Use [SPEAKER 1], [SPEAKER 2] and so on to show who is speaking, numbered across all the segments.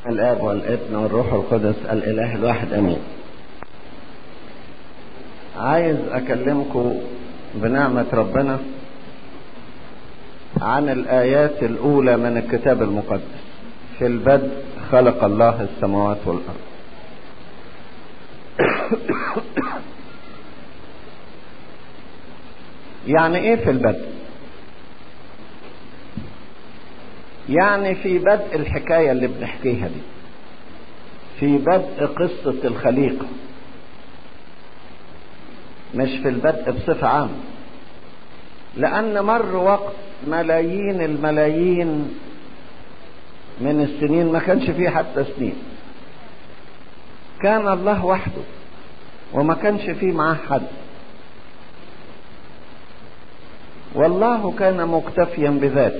[SPEAKER 1] الاب والابن والروح القدس الاله الواحد امين عايز اكلمكم بنعمة ربنا عن الايات الاولى من الكتاب المقدس في البدء خلق الله السماوات والارض يعني ايه في البدء يعني في بدء الحكاية اللي بنحكيها دي في بدء قصة الخليقة مش في البدء بصفة عامة لأن مر وقت ملايين الملايين من السنين ما كانش فيه حتى سنين كان الله وحده وما كانش فيه معاه حد والله كان مكتفيا بذاته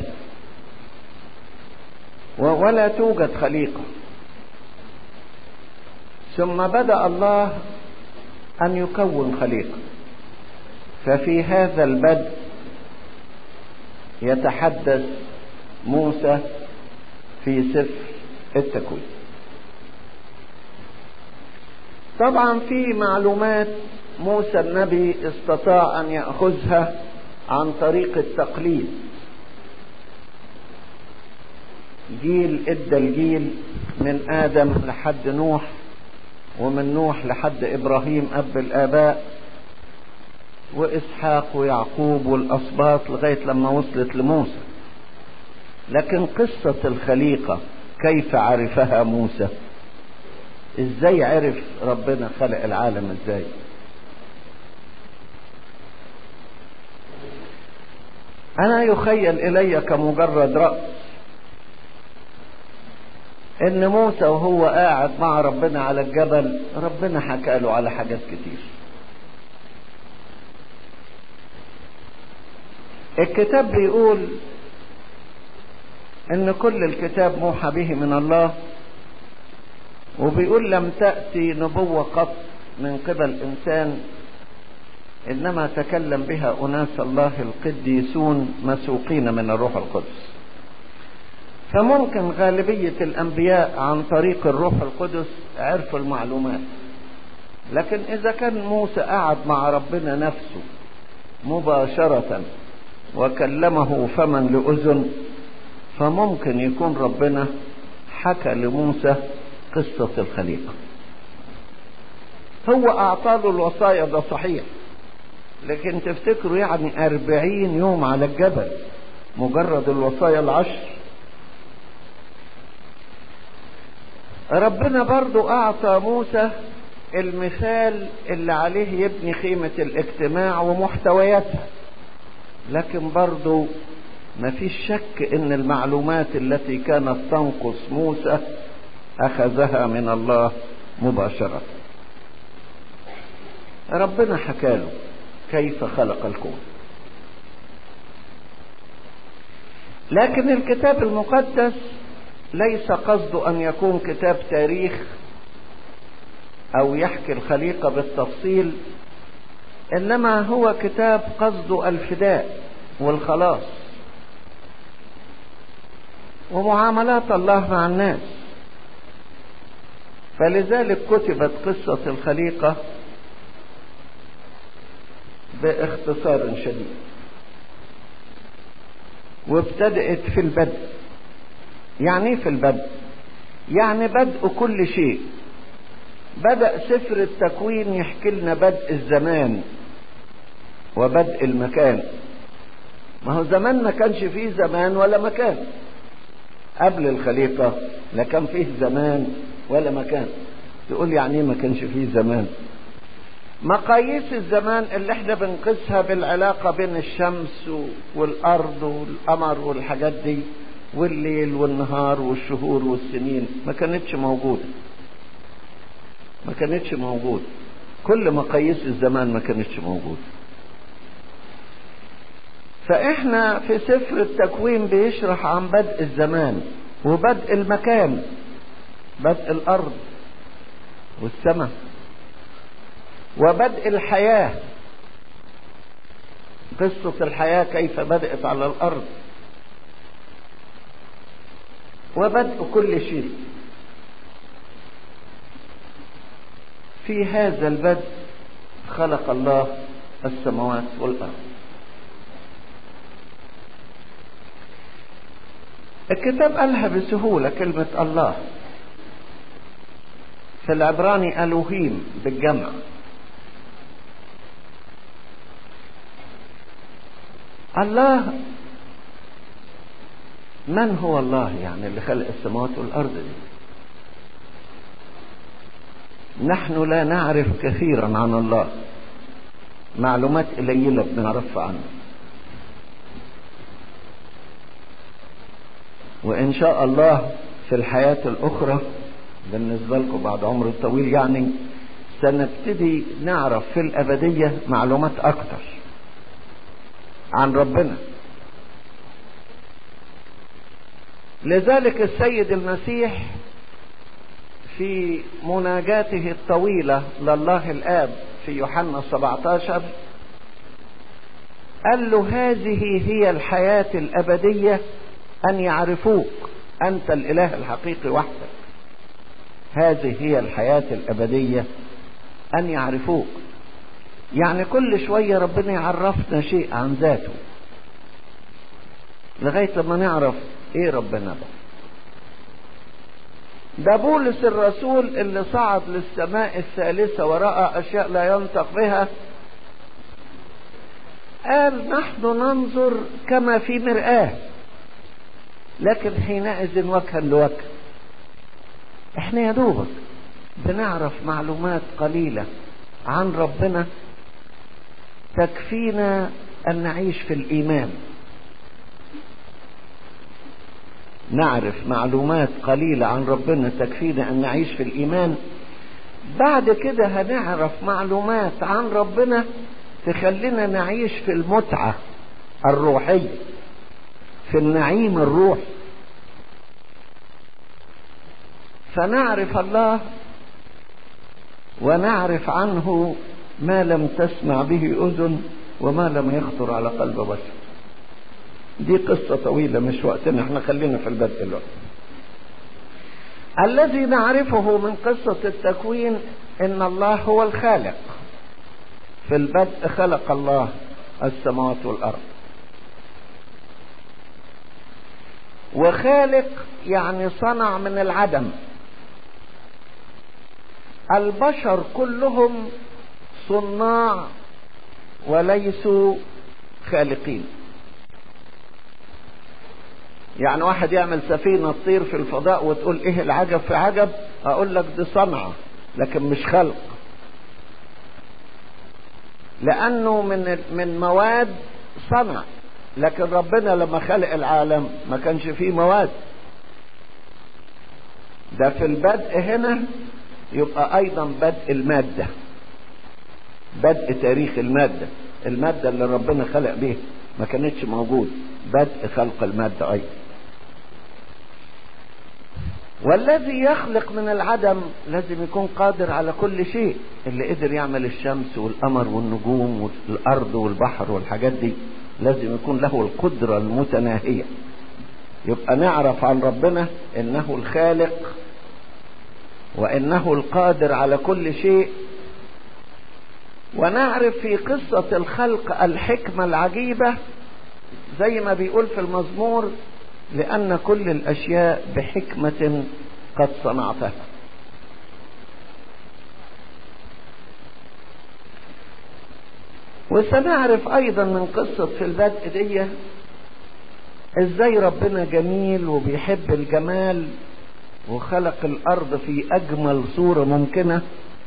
[SPEAKER 1] ولا توجد خليقة ثم بدأ الله أن يكون خليقة ففي هذا البدء يتحدث موسى في سفر التكوين طبعا في معلومات موسى النبي استطاع أن يأخذها عن طريق التقليد جيل ادى الجيل من ادم لحد نوح ومن نوح لحد ابراهيم اب الاباء واسحاق ويعقوب والاسباط لغايه لما وصلت لموسى لكن قصه الخليقه كيف عرفها موسى ازاي عرف ربنا خلق العالم ازاي انا يخيل الي كمجرد راس ان موسى وهو قاعد مع ربنا على الجبل ربنا حكى له على حاجات كتير الكتاب بيقول ان كل الكتاب موحى به من الله وبيقول لم تأتي نبوة قط من قبل انسان انما تكلم بها اناس الله القديسون مسوقين من الروح القدس فممكن غالبية الأنبياء عن طريق الروح القدس عرفوا المعلومات لكن إذا كان موسى قعد مع ربنا نفسه مباشرة وكلمه فما لأذن فممكن يكون ربنا حكى لموسى قصة الخليقة هو أعطاله الوصايا ده صحيح لكن تفتكروا يعني أربعين يوم على الجبل مجرد الوصايا العشر ربنا برضو أعطى موسى المثال اللي عليه يبني خيمة الاجتماع ومحتوياتها لكن برضو ما فيش شك ان المعلومات التي كانت تنقص موسى اخذها من الله مباشرة ربنا حكاله كيف خلق الكون لكن الكتاب المقدس ليس قصده ان يكون كتاب تاريخ او يحكي الخليقة بالتفصيل انما هو كتاب قصده الفداء والخلاص ومعاملات الله مع الناس فلذلك كتبت قصة الخليقة باختصار شديد وابتدأت في البدء يعني ايه في البدء يعني بدء كل شيء بدأ سفر التكوين يحكي لنا بدء الزمان وبدء المكان ما هو زمان ما كانش فيه زمان ولا مكان قبل الخليقة لا كان فيه زمان ولا مكان تقول يعني ايه ما كانش فيه زمان مقاييس الزمان اللي احنا بنقيسها بالعلاقة بين الشمس والأرض والقمر والحاجات دي والليل والنهار والشهور والسنين ما كانتش موجودة ما كانتش موجودة كل مقاييس الزمان ما كانتش موجودة فاحنا في سفر التكوين بيشرح عن بدء الزمان وبدء المكان بدء الارض والسماء وبدء الحياة قصة الحياة كيف بدأت على الأرض وبدء كل شيء في هذا البدء خلق الله السماوات والأرض الكتاب قالها بسهولة كلمة الله في العبراني ألوهيم بالجمع الله من هو الله يعني اللي خلق السماوات والأرض دي نحن لا نعرف كثيرا عن الله معلومات قليلة بنعرفها عنه وإن شاء الله في الحياة الأخرى بالنسبة لكم بعد عمر طويل يعني سنبتدي نعرف في الأبدية معلومات أكتر عن ربنا لذلك السيد المسيح في مناجاته الطويلة لله الآب في يوحنا 17 قال له هذه هي الحياة الأبدية أن يعرفوك أنت الإله الحقيقي وحدك هذه هي الحياة الأبدية أن يعرفوك يعني كل شوية ربنا يعرفنا شيء عن ذاته لغاية لما نعرف ايه ربنا ده ده بولس الرسول اللي صعد للسماء الثالثة ورأى أشياء لا ينطق بها قال نحن ننظر كما في مرآة لكن حينئذ وجها لوجه احنا يا دوبك بنعرف معلومات قليلة عن ربنا تكفينا أن نعيش في الإيمان نعرف معلومات قليلة عن ربنا تكفينا أن نعيش في الإيمان بعد كده هنعرف معلومات عن ربنا تخلينا نعيش في المتعة الروحية في النعيم الروحي فنعرف الله ونعرف عنه ما لم تسمع به أذن وما لم يخطر على قلب بشر دي قصة طويلة مش وقتنا احنا خلينا في البدء دلوقتي الذي نعرفه من قصة التكوين ان الله هو الخالق في البدء خلق الله السماوات والارض وخالق يعني صنع من العدم البشر كلهم صناع وليسوا خالقين يعني واحد يعمل سفينة تطير في الفضاء وتقول ايه العجب في عجب اقول لك دي صنعة لكن مش خلق لانه من من مواد صنع لكن ربنا لما خلق العالم ما كانش فيه مواد ده في البدء هنا يبقى ايضا بدء المادة بدء تاريخ المادة المادة اللي ربنا خلق بيها ما كانتش موجود بدء خلق المادة ايضا والذي يخلق من العدم لازم يكون قادر على كل شيء اللي قدر يعمل الشمس والقمر والنجوم والارض والبحر والحاجات دي لازم يكون له القدرة المتناهية يبقى نعرف عن ربنا انه الخالق وانه القادر على كل شيء ونعرف في قصة الخلق الحكمة العجيبة زي ما بيقول في المزمور لأن كل الأشياء بحكمة قد صنعتها وسنعرف أيضا من قصة في البدء دي ازاي ربنا جميل وبيحب الجمال وخلق الأرض في أجمل صورة ممكنة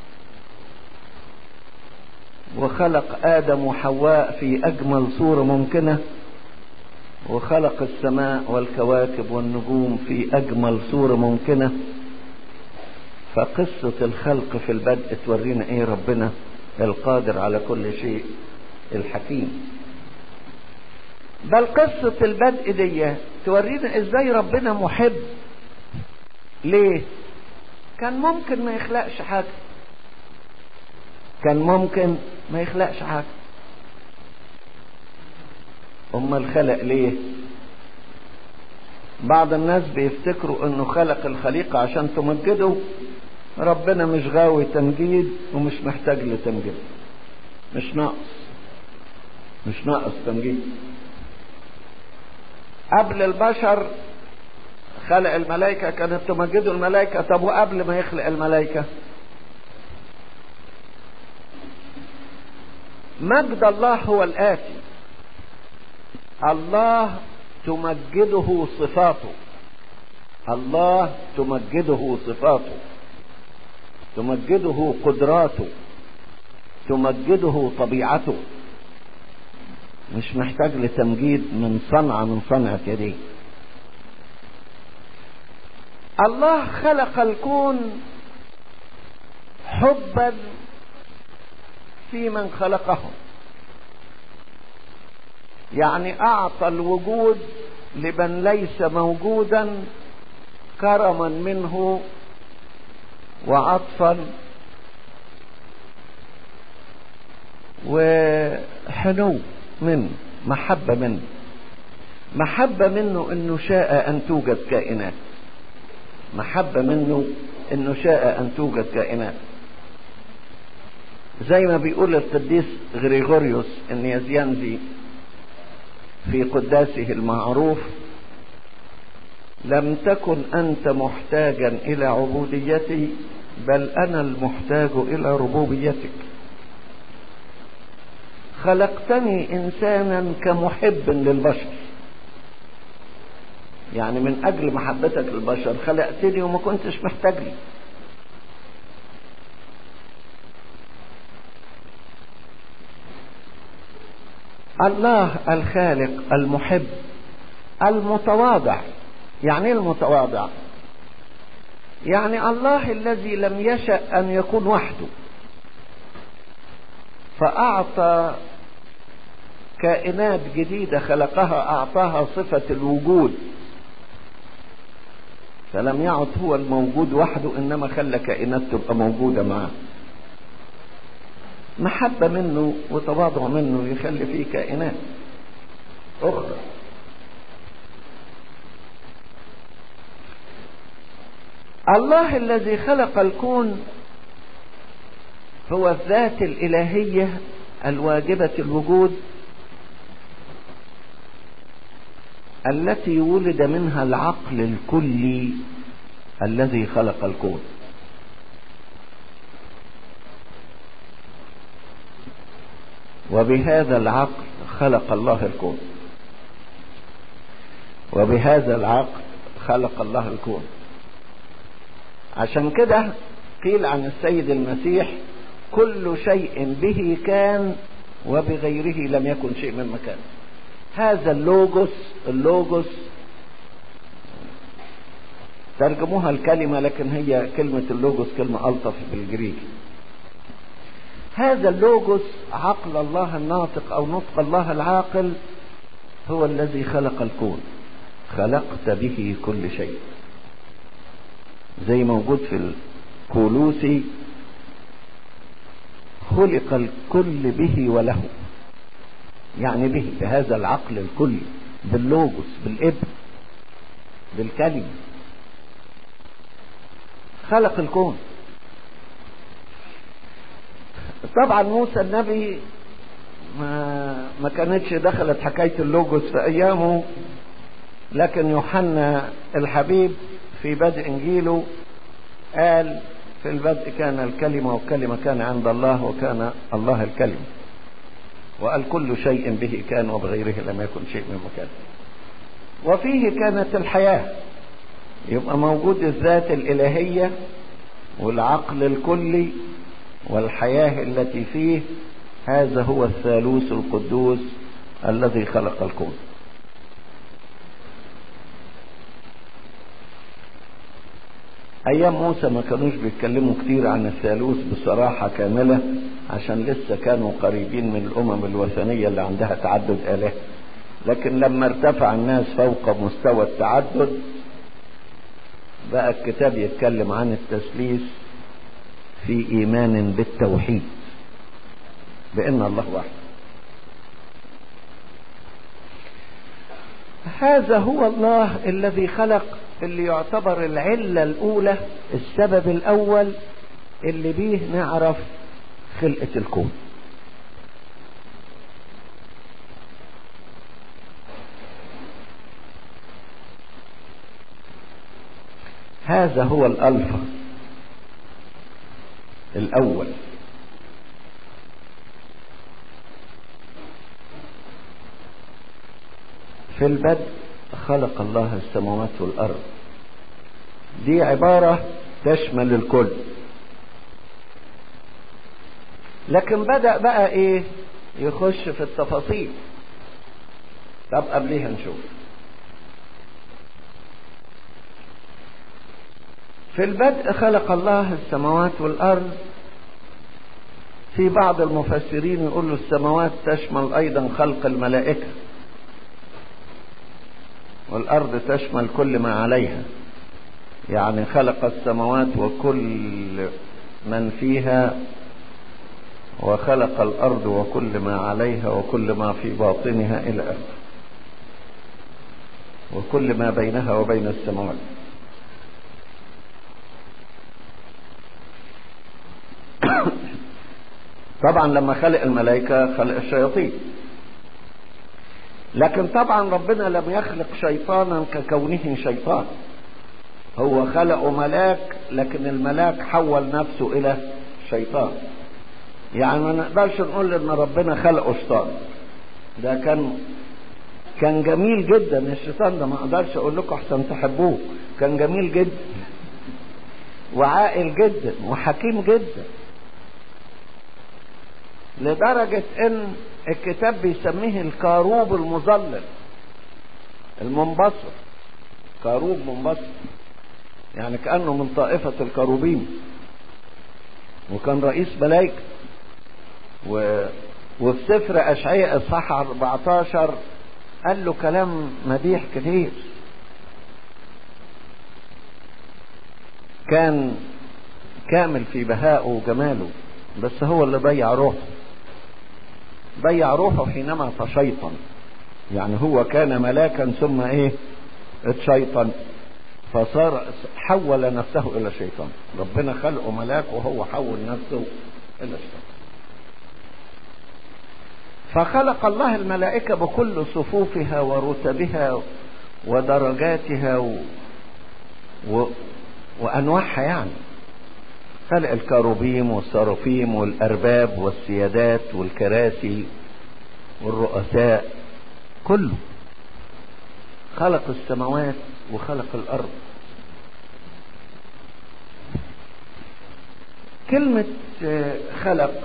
[SPEAKER 1] وخلق آدم وحواء في أجمل صورة ممكنة وخلق السماء والكواكب والنجوم في أجمل صورة ممكنة فقصة الخلق في البدء تورينا إيه ربنا القادر على كل شيء الحكيم بل قصة البدء دي تورينا إزاي ربنا محب ليه كان ممكن ما يخلقش حاجة كان ممكن ما يخلقش حاجة امال خلق ليه بعض الناس بيفتكروا انه خلق الخليقة عشان تمجده ربنا مش غاوي تمجيد ومش محتاج لتمجيد مش ناقص مش ناقص تمجيد قبل البشر خلق الملائكة كانت تمجدوا الملائكة طب وقبل ما يخلق الملائكة مجد الله هو الآتي الله تمجده صفاته الله تمجده صفاته تمجده قدراته تمجده طبيعته مش محتاج لتمجيد من صنعة من صنعة يديه الله خلق الكون حبا في من خلقه يعني اعطى الوجود لمن ليس موجودا كرما منه وعطفا وحنو منه محبة منه محبة منه انه شاء ان توجد كائنات محبة منه انه شاء ان توجد كائنات زي ما بيقول القديس غريغوريوس النيازيانزي في قداسه المعروف لم تكن انت محتاجا الى عبوديتي بل انا المحتاج الى ربوبيتك خلقتني انسانا كمحب للبشر يعني من اجل محبتك للبشر خلقتني وما كنتش محتاج لي الله الخالق المحب المتواضع يعني ايه المتواضع يعني الله الذي لم يشأ ان يكون وحده فاعطى كائنات جديدة خلقها اعطاها صفة الوجود فلم يعد هو الموجود وحده انما خلى كائنات تبقى موجودة معه محبة منه وتواضع منه يخلي فيه كائنات أخرى الله الذي خلق الكون هو الذات الإلهية الواجبة الوجود التي ولد منها العقل الكلي الذي خلق الكون وبهذا العقل خلق الله الكون وبهذا العقل خلق الله الكون عشان كده قيل عن السيد المسيح كل شيء به كان وبغيره لم يكن شيء من مكان هذا اللوجوس اللوجوس ترجموها الكلمة لكن هي كلمة اللوجوس كلمة ألطف بالجريكي هذا اللوجوس عقل الله الناطق او نطق الله العاقل هو الذي خلق الكون خلقت به كل شيء زي موجود في الكولوسي خلق الكل به وله يعني به بهذا العقل الكلي باللوجوس بالابن بالكلمة خلق الكون طبعا موسى النبي ما ما كانتش دخلت حكايه اللوجوس في ايامه لكن يوحنا الحبيب في بدء انجيله قال في البدء كان الكلمه والكلمه كان عند الله وكان الله الكلمه وقال كل شيء به كان وبغيره لم يكن شيء من مكان وفيه كانت الحياه يبقى موجود الذات الالهيه والعقل الكلي والحياة التي فيه هذا هو الثالوث القدوس الذي خلق الكون ايام موسى ما كانوش بيتكلموا كتير عن الثالوث بصراحة كاملة عشان لسه كانوا قريبين من الامم الوثنية اللي عندها تعدد اله لكن لما ارتفع الناس فوق مستوى التعدد بقى الكتاب يتكلم عن التثليث في ايمان بالتوحيد بان الله واحد هذا هو الله الذي خلق اللي يعتبر العلة الأولى السبب الأول اللي بيه نعرف خلقة الكون هذا هو الألفا الأول في البدء خلق الله السماوات والأرض دي عبارة تشمل الكل لكن بدأ بقى ايه يخش في التفاصيل طب قبليها نشوف في البدء خلق الله السماوات والأرض في بعض المفسرين يقولوا السماوات تشمل أيضا خلق الملائكة والأرض تشمل كل ما عليها يعني خلق السماوات وكل من فيها وخلق الأرض وكل ما عليها وكل ما في باطنها إلى آخره وكل ما بينها وبين السماوات طبعا لما خلق الملائكة خلق الشياطين لكن طبعا ربنا لم يخلق شيطانا ككونه شيطان هو خلقه ملاك لكن الملاك حول نفسه الى شيطان يعني ما نقدرش نقول ان ربنا خلقه شيطان ده كان كان جميل جدا الشيطان ده ما اقدرش اقول لكم احسن تحبوه كان جميل جدا وعاقل جدا وحكيم جدا لدرجة ان الكتاب بيسميه الكاروب المظلل المنبسط كاروب منبسط يعني كأنه من طائفة الكروبين وكان رئيس ملائكة و... وفي سفر أشعياء إصحاح 14 قال له كلام مديح كتير كان كامل في بهائه وجماله بس هو اللي ضيع روحه ضيع روحه حينما تشيطن يعني هو كان ملاكا ثم ايه اتشيطن فصار حول نفسه الى شيطان ربنا خلقه ملاك وهو حول نفسه الى شيطان فخلق الله الملائكة بكل صفوفها ورتبها ودرجاتها و... و... وأنواعها يعني خلق الكروبيم والسرافيم والأرباب والسيادات والكراسي والرؤساء كله خلق السماوات وخلق الأرض كلمة خلق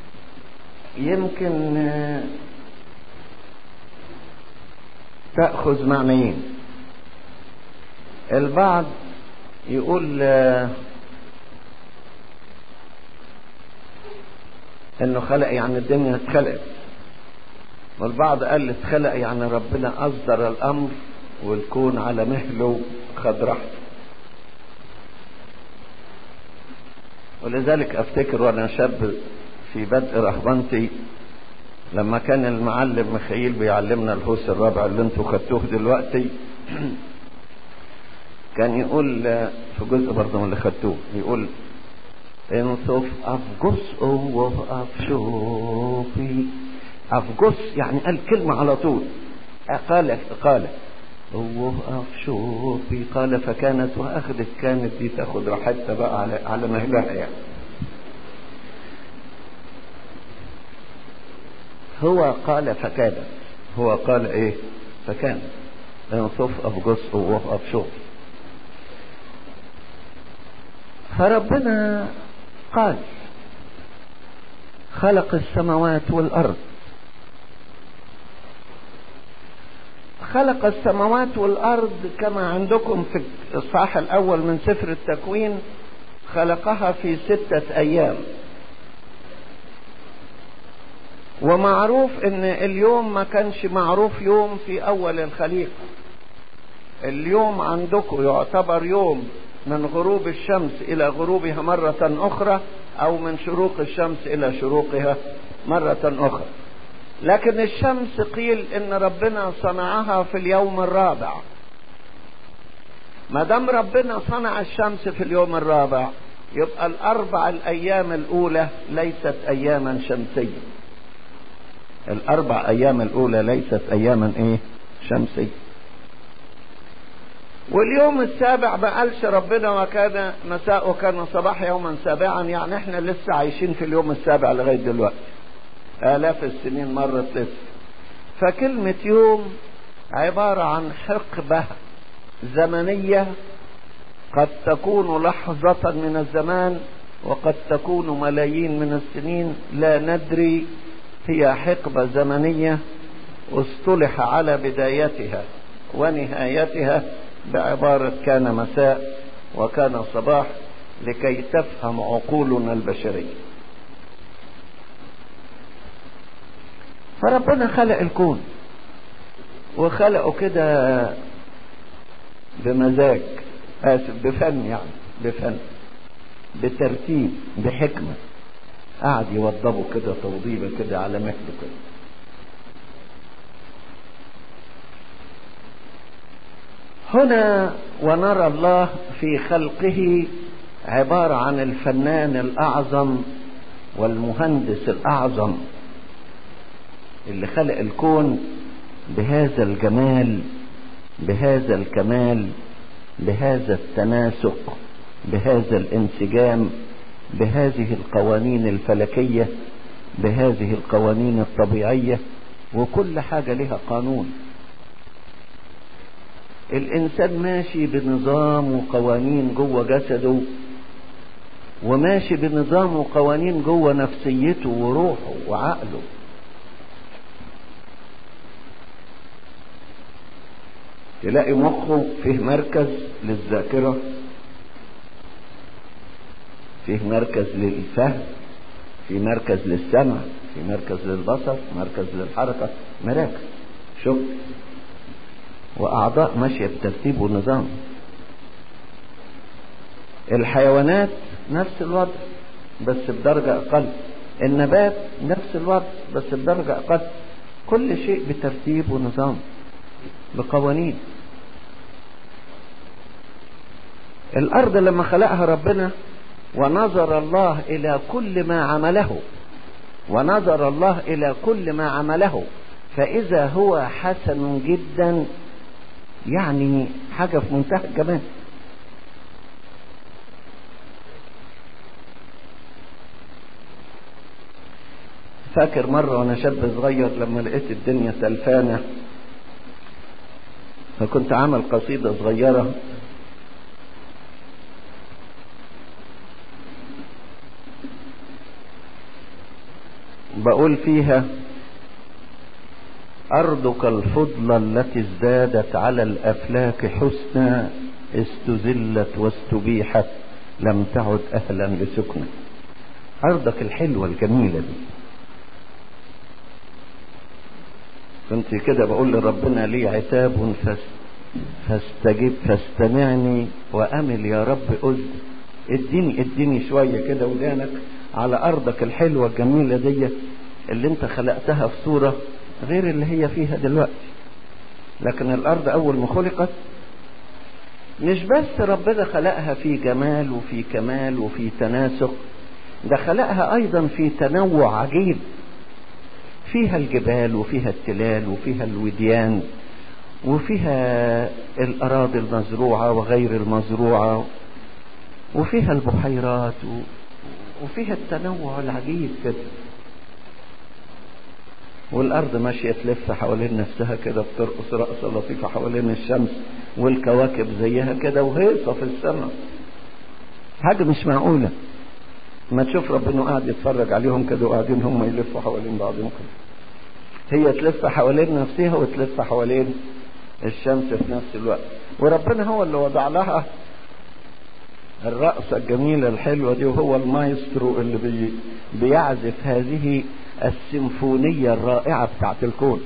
[SPEAKER 1] يمكن تأخذ معنيين البعض يقول انه خلق يعني الدنيا اتخلقت والبعض قال اتخلق يعني ربنا اصدر الامر والكون على مهله خد راحته ولذلك افتكر وانا شاب في بدء رهبنتي لما كان المعلم مخيل بيعلمنا الهوس الرابع اللي انتوا خدتوه دلوقتي كان يقول في جزء برضه من اللي خدتوه يقول انصف افجس وافشوفي افجس يعني قال كلمة على طول قال قال هو افشوفي قال فكانت واخذت كانت دي تاخد راحتها بقى على على مهلها يعني هو قال فكانت هو قال ايه فكانت انصف افجس وافشوفي فربنا قال خلق السماوات والارض خلق السماوات والارض كما عندكم في الصح الاول من سفر التكوين خلقها في سته ايام ومعروف ان اليوم ما كانش معروف يوم في اول الخليقه اليوم عندكم يعتبر يوم من غروب الشمس الى غروبها مرة اخرى او من شروق الشمس الى شروقها مرة اخرى لكن الشمس قيل ان ربنا صنعها في اليوم الرابع ما دام ربنا صنع الشمس في اليوم الرابع يبقى الاربع الايام الاولى ليست اياما شمسيه الاربع ايام الاولى ليست اياما ايه شمسيه واليوم السابع ما قالش ربنا وكان مساء وكان صباح يوما سابعا يعني احنا لسه عايشين في اليوم السابع لغايه دلوقتي آلاف السنين مرت لسه فكلمة يوم عبارة عن حقبة زمنية قد تكون لحظة من الزمان وقد تكون ملايين من السنين لا ندري هي حقبة زمنية اصطلح على بدايتها ونهايتها بعبارة كان مساء وكان صباح لكي تفهم عقولنا البشريه فربنا خلق الكون وخلقه كده بمزاج آسف بفن يعني بفن بترتيب بحكمة قعد يوضبه كده توضيبه كده على مهله كده هنا ونرى الله في خلقه عبارة عن الفنان الأعظم والمهندس الأعظم اللي خلق الكون بهذا الجمال بهذا الكمال بهذا التناسق بهذا الانسجام بهذه القوانين الفلكيه بهذه القوانين الطبيعيه وكل حاجه لها قانون الانسان ماشي بنظام وقوانين جوه جسده وماشي بنظام وقوانين جوه نفسيته وروحه وعقله تلاقي مخه فيه مركز للذاكرة فيه مركز للفهم في مركز للسمع في مركز للبصر مركز للحركة مراكز شغل وأعضاء ماشية بترتيب ونظام الحيوانات نفس الوضع بس بدرجة أقل النبات نفس الوضع بس بدرجة أقل كل شيء بترتيب ونظام بقوانين الارض لما خلقها ربنا ونظر الله الى كل ما عمله ونظر الله الى كل ما عمله فاذا هو حسن جدا يعني حاجه في منتهى الجمال فاكر مرة وأنا شاب صغير لما لقيت الدنيا تلفانة فكنت عامل قصيدة صغيرة بقول فيها أرضك الفضلى التي ازدادت على الأفلاك حسنا استذلت واستبيحت لم تعد أهلا لسكنك أرضك الحلوة الجميلة دي كنت كده بقول لربنا لي عتاب فاستجب فاستمعني وامل يا رب أذن اديني اديني شويه كده ودانك على ارضك الحلوه الجميله دي اللي انت خلقتها في صوره غير اللي هي فيها دلوقتي لكن الارض اول ما خلقت مش بس ربنا خلقها في جمال وفي كمال وفي تناسق ده خلقها ايضا في تنوع عجيب فيها الجبال وفيها التلال وفيها الوديان وفيها الأراضي المزروعة وغير المزروعة وفيها البحيرات وفيها التنوع العجيب كده والأرض ماشية تلف حوالين نفسها كده بترقص رقصة لطيفة حوالين الشمس والكواكب زيها كده وهيصة في السماء حاجة مش معقولة ما تشوف ربنا قاعد يتفرج عليهم كده وقاعدين هم يلفوا حوالين بعضهم كده هي تلف حوالين نفسها وتلف حوالين الشمس في نفس الوقت وربنا هو اللي وضع لها الرقصة الجميلة الحلوة دي وهو المايسترو اللي بي بيعزف هذه السيمفونية الرائعة بتاعت الكون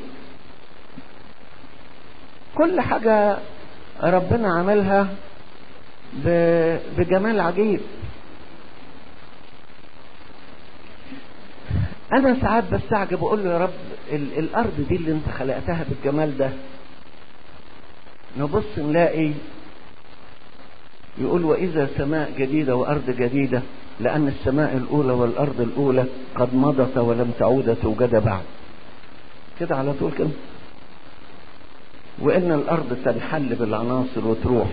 [SPEAKER 1] كل حاجة ربنا عملها بجمال عجيب انا ساعات بستعجب واقول له يا رب ال الارض دي اللي انت خلقتها بالجمال ده نبص نلاقي يقول واذا سماء جديده وارض جديده لان السماء الاولى والارض الاولى قد مضت ولم تعود توجد بعد كده على طول كده وان الارض تنحل بالعناصر وتروح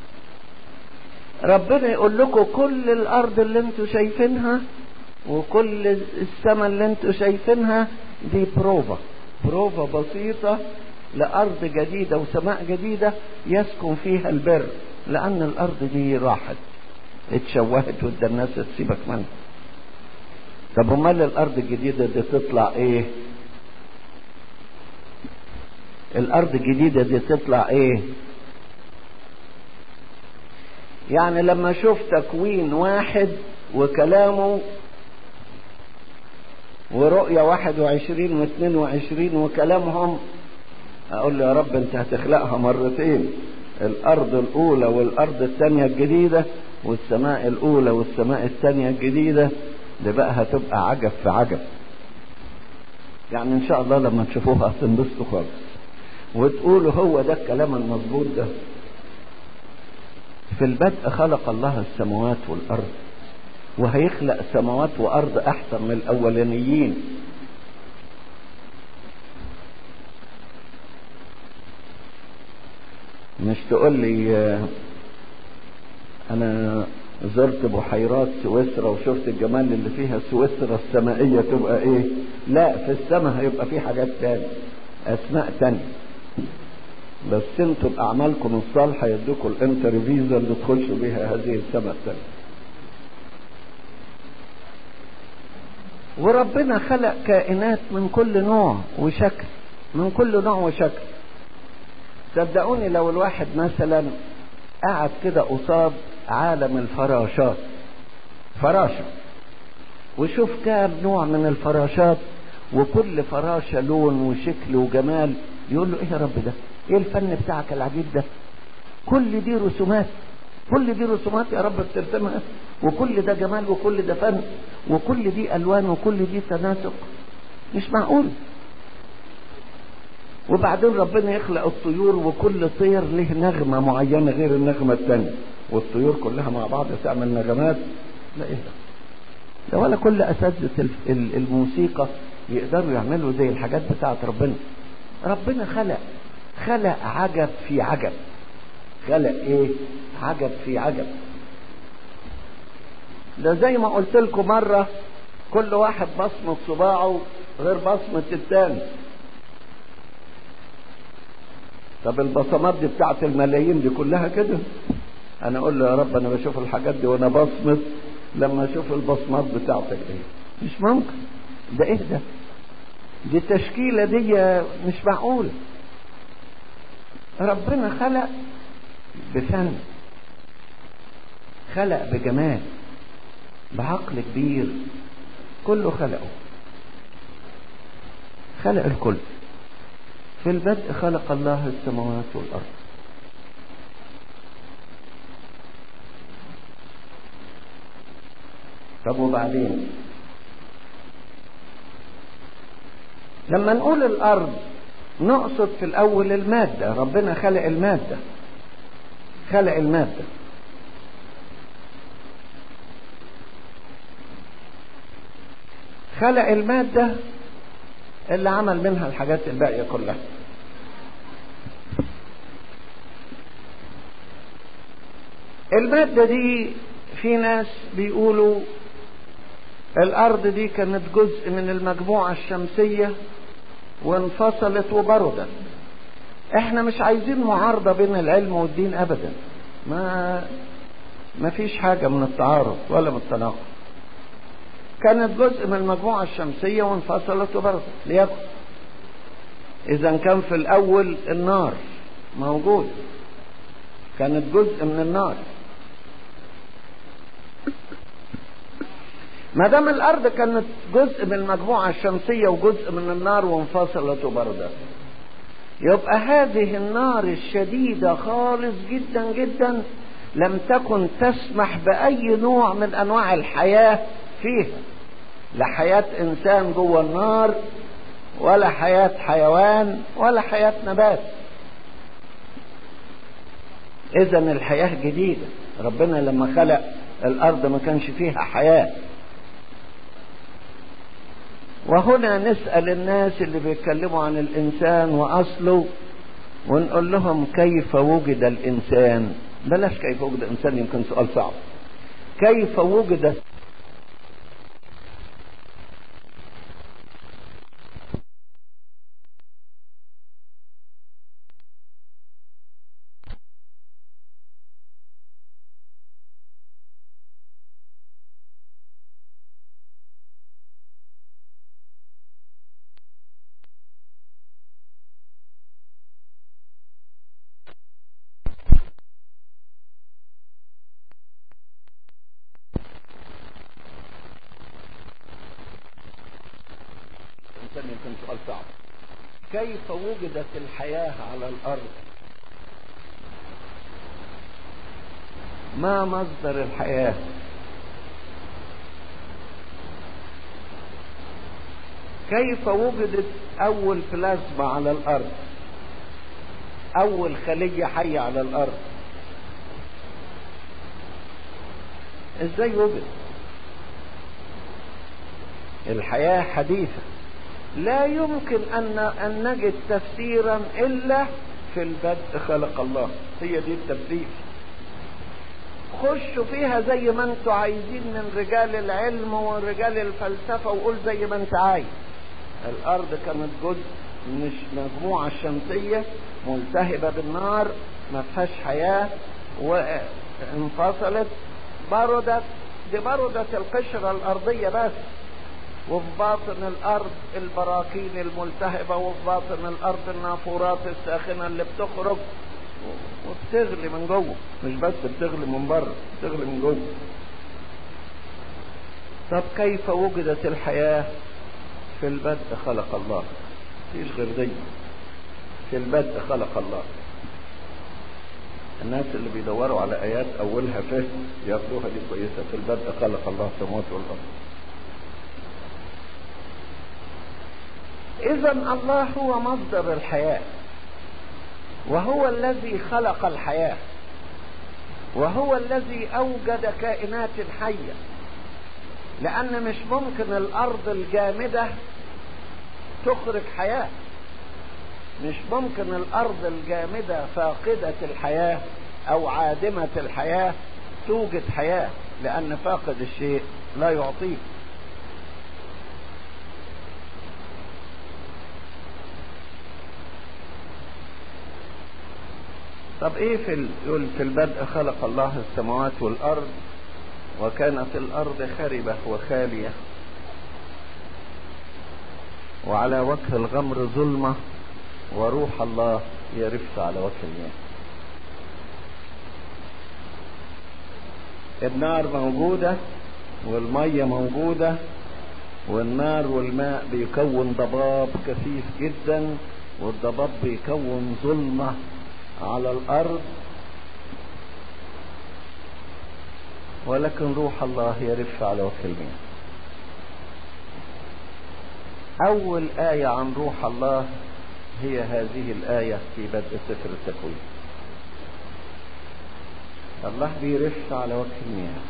[SPEAKER 1] ربنا يقول لكم كل الارض اللي انتوا شايفينها وكل السماء اللي انتوا شايفينها دي بروفا بروفا بسيطة لأرض جديدة وسماء جديدة يسكن فيها البر لأن الأرض دي راحت اتشوهت واتدنست سيبك منها طب امال الأرض الجديدة دي تطلع إيه؟ الأرض الجديدة دي تطلع إيه؟ يعني لما اشوف تكوين واحد وكلامه ورؤية واحد وعشرين واثنين وعشرين وكلامهم اقول له يا رب انت هتخلقها مرتين الارض الاولى والارض الثانية الجديدة والسماء الاولى والسماء الثانية الجديدة دي بقى هتبقى عجب في عجب يعني ان شاء الله لما تشوفوها هتنبسطوا خالص وتقولوا هو ده الكلام المظبوط ده في البدء خلق الله السماوات والارض وهيخلق سماوات وارض احسن من الاولانيين مش تقول لي انا زرت بحيرات سويسرا وشفت الجمال اللي فيها سويسرا السمائية تبقى ايه لا في السماء هيبقى في حاجات تانية اسماء تانية بس انتوا باعمالكم الصالحة يدوكوا الانترفيزا اللي تخشوا بيها هذه السماء التانية وربنا خلق كائنات من كل نوع وشكل من كل نوع وشكل صدقوني لو الواحد مثلا قعد كده قصاد عالم الفراشات فراشة وشوف كام نوع من الفراشات وكل فراشة لون وشكل وجمال يقول له ايه يا رب ده ايه الفن بتاعك العجيب ده كل دي رسومات كل دي رسومات يا رب بترسمها وكل ده جمال وكل ده فن وكل دي الوان وكل دي تناسق مش معقول وبعدين ربنا يخلق الطيور وكل طير له نغمة معينة غير النغمة التانية والطيور كلها مع بعض تعمل نغمات لا ايه ده ده ولا كل اساتذة الموسيقى يقدروا يعملوا زي الحاجات بتاعت ربنا ربنا خلق خلق عجب في عجب خلق ايه عجب في عجب ده زي ما قلت لكم مرة كل واحد بصمة صباعه غير بصمة التاني طب البصمات دي بتاعت الملايين دي كلها كده انا اقول له يا رب انا بشوف الحاجات دي وانا بصمت لما اشوف البصمات بتاعتك ايه مش ممكن ده ايه ده دي التشكيلة دي مش معقولة ربنا خلق بفن خلق بجمال بعقل كبير كله خلقه خلق الكل في البدء خلق الله السماوات والأرض طب وبعدين لما نقول الأرض نقصد في الأول المادة ربنا خلق المادة خلق المادة خلق المادة اللي عمل منها الحاجات الباقية كلها المادة دي في ناس بيقولوا الأرض دي كانت جزء من المجموعة الشمسية وانفصلت وبردت احنا مش عايزين معارضة بين العلم والدين أبدا ما ما فيش حاجة من التعارض ولا من التناقض كانت جزء من المجموعة الشمسية وانفصلت وبردت ليكن إذا كان في الأول النار موجود كانت جزء من النار ما دام الأرض كانت جزء من المجموعة الشمسية وجزء من النار وانفصلت وبردت يبقى هذه النار الشديدة خالص جدا جدا لم تكن تسمح بأي نوع من أنواع الحياة فيها لا حياة إنسان جوه النار ولا حياة حيوان ولا حياة نبات اذا الحياة جديدة ربنا لما خلق الارض ما كانش فيها حياة وهنا نسأل الناس اللي بيتكلموا عن الانسان واصله ونقول لهم كيف وجد الانسان بلاش كيف وجد الانسان يمكن سؤال صعب كيف وجد الإنسان يمكن سؤال صعب كيف وجدت الحياة على الأرض ما مصدر الحياة كيف وجدت أول بلازما على الأرض أول خلية حية على الأرض إزاي وجد الحياة حديثة لا يمكن أن أن نجد تفسيرا إلا في البدء خلق الله هي دي التفسير خشوا فيها زي ما انتوا عايزين من رجال العلم ورجال الفلسفة وقول زي ما انت عايز الأرض كانت جزء مش مجموعة شمسية ملتهبة بالنار ما فيهاش حياة وانفصلت بردت دي بردت القشرة الأرضية بس وفي باطن الارض البراكين الملتهبه وفي باطن الارض النافورات الساخنه اللي بتخرج وبتغلي من جوه مش بس بتغلي من بره بتغلي من جوه طب كيف وجدت الحياه في البدء خلق الله مفيش غير دي في البدء خلق الله الناس اللي بيدوروا على ايات اولها فهم ياخدوها دي كويسه في البدء خلق الله السماوات والارض اذا الله هو مصدر الحياه وهو الذي خلق الحياه وهو الذي اوجد كائنات حيه لان مش ممكن الارض الجامده تخرج حياه مش ممكن الارض الجامده فاقده الحياه او عادمه الحياه توجد حياه لان فاقد الشيء لا يعطيه طب ايه في ال... يقول في البدء خلق الله السماوات والارض وكانت الارض خربة وخالية وعلى وجه الغمر ظلمة وروح الله يرف على وجه المياه النار موجودة والمية موجودة والنار والماء بيكون ضباب كثيف جدا والضباب بيكون ظلمة على الأرض ولكن روح الله يرف على وجه المياه أول آية عن روح الله هي هذه الآية في بدء سفر التكوين الله بيرف على وجه المياه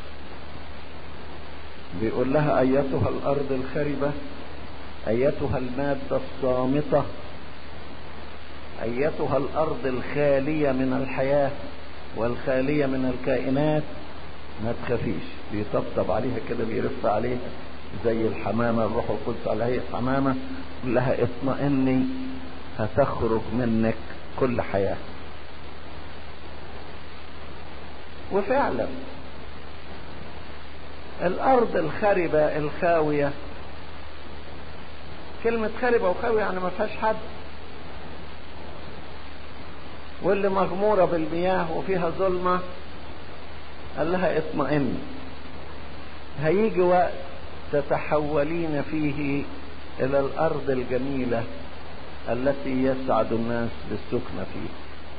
[SPEAKER 1] بيقول لها أيتها الأرض الخربة أيتها المادة الصامتة أيتها الأرض الخالية من الحياة والخالية من الكائنات ما تخافيش بيطبطب عليها كده بيرف عليها زي الحمامة الروح القدس على هيئة حمامة يقول لها اطمئني هتخرج منك كل حياة وفعلا الأرض الخربة الخاوية كلمة خربة وخاوية يعني ما فيهاش حد واللي مغمورة بالمياه وفيها ظلمة قال لها اطمئن هيجي وقت تتحولين فيه إلى الأرض الجميلة التي يسعد الناس بالسكنة فيها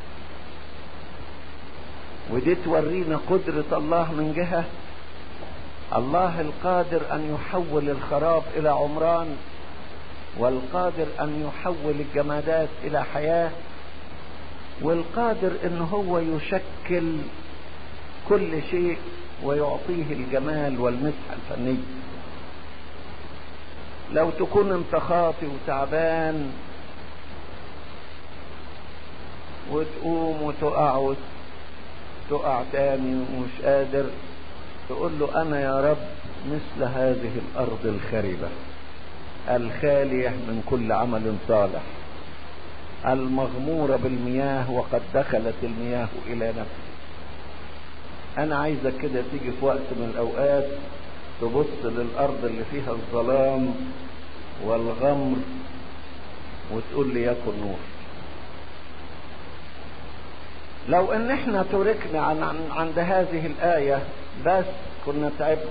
[SPEAKER 1] ودي تورينا قدرة الله من جهة الله القادر أن يحول الخراب إلى عمران والقادر ان يحول الجمادات الى حياة والقادر ان هو يشكل كل شيء ويعطيه الجمال والمسحة الفنية لو تكون انت خاطي وتعبان وتقوم وتقع تقع تاني ومش قادر تقول له انا يا رب مثل هذه الارض الخربة الخالية من كل عمل صالح المغمورة بالمياه وقد دخلت المياه الى نفسي انا عايزك كده تيجي في وقت من الاوقات تبص للارض اللي فيها الظلام والغمر وتقول لي يكن نور لو ان احنا تركنا عن عن عند هذه الآية بس كنا تعبنا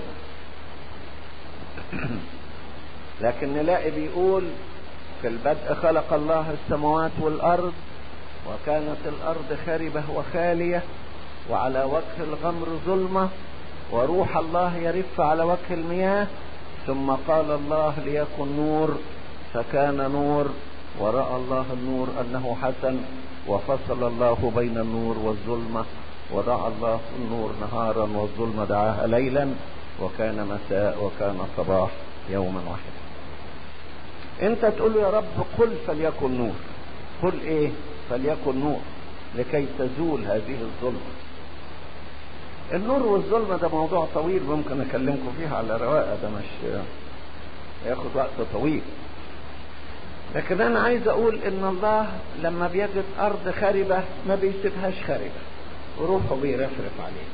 [SPEAKER 1] لكن نلاقي بيقول في البدء خلق الله السماوات والأرض وكانت الأرض خاربة وخالية وعلى وجه الغمر ظلمة وروح الله يرف على وجه المياه ثم قال الله ليكن نور فكان نور ورأى الله النور أنه حسن وفصل الله بين النور والظلمة ودعا الله النور نهارا والظلمة دعاها ليلا وكان مساء وكان صباح يوما واحدا انت تقول له يا رب قل فليكن نور قل ايه فليكن نور لكي تزول هذه الظلمة النور والظلمة ده موضوع طويل ممكن اكلمكم فيه على رواقة ده مش هياخد وقت طويل لكن انا عايز اقول ان الله لما بيجد ارض خربة ما بيسيبهاش خربة وروحه بيرفرف عليه